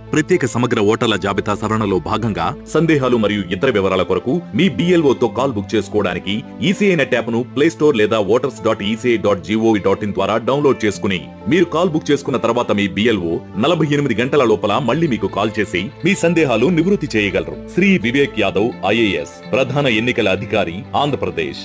ప్రత్యేక సమగ్ర ఓటర్ల జాబితా సవరణలో భాగంగా సందేహాలు మరియు ఇతర వివరాల కొరకు మీ BLO తో కాల్ బుక్ చేసుకోవడానికి ఈసీఐ నెట్ యాప్ను ప్లే స్టోర్ లేదా voters dot ECI dot gov dot in ద్వారా డౌన్లోడ్ చేసుకుని మీరు కాల్ బుక్ చేసుకున్న తర్వాత మీ బిఎల్ఓ నలభై ఎనిమిది గంటల లోపల మళ్ళీ మీకు కాల్ చేసి మీ సందేహాలు నివృత్తి చేయగలరు శ్రీ వివేక్ యాదవ్ ఐఏఎస్ ప్రధాన ఎన్నికల అధికారి Andhra Pradesh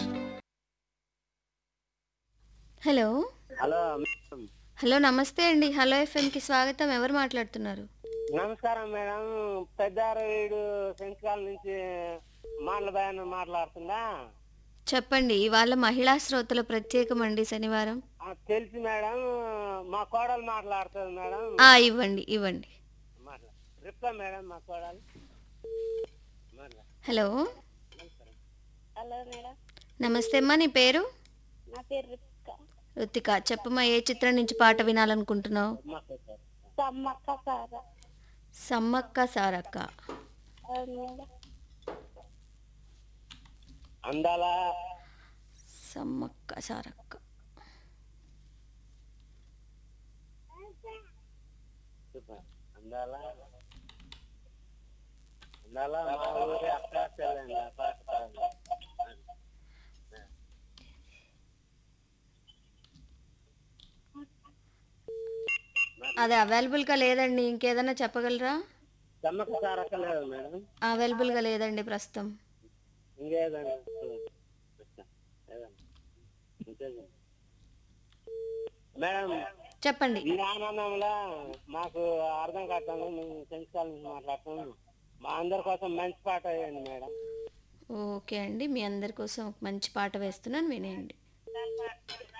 hello hello madam hello నమస్తే అండి హలో ఎఫ్ఎంకి స్వాగతం ఎవరు మాట్లాడుతున్నారు నమస్కారం మేడం పెద్దారవీడు సెంచుకాల నుంచి మాటల భయాన్ని మాట్లాడుతుందా చెప్పండి ఇవాళ మహిళా శ్రోతల ప్రత్యేకం అండి శనివారం ఆ, తెలుసు మేడం మా కోడలు మాట్లాడుతుంది మేడం ఆ ఇవ్వండి ఇవ్వండి మాట్లా రిప్కా మేడం మా కోడలు మాట్లా హలో హలో మేడం నమస్తే అమ్మా నీ పేరు నా పేరు రిప్కా రుతిక చెప్పమ్మా ఏ చిత్రం నుంచి పాట వినాలనుకుంటున్నావు సమ్మక్క సారా సమ్మక్క సారక్క అవును మేడం అందాల సమ్మక్క సారక్క అందాల అందాల మా ఊరి అక్క చెల్లెండి ఆ పాట పాడండి. అది అవైలబుల్గా లేదండి ఇంకేదైనా చెప్పగలరా సమ్మక్క సార్ అక్క లేదు మేడం అవైలబుల్గా లేదండి ప్రస్తుతం ఇంకేదండి ఏదండి మేడం చెప్పండి ఈ ఆనందంలో మాకు అర్థం కావట్లేదు మేము సెంచుకాల నుంచి మాట్లాడుతున్నాం మా అందరి కోసం మంచి పాట వేయండి మేడం ఓకే అండి మీ అందరి కోసం ఒక మంచి పాట వేస్తున్నాను వినేయండి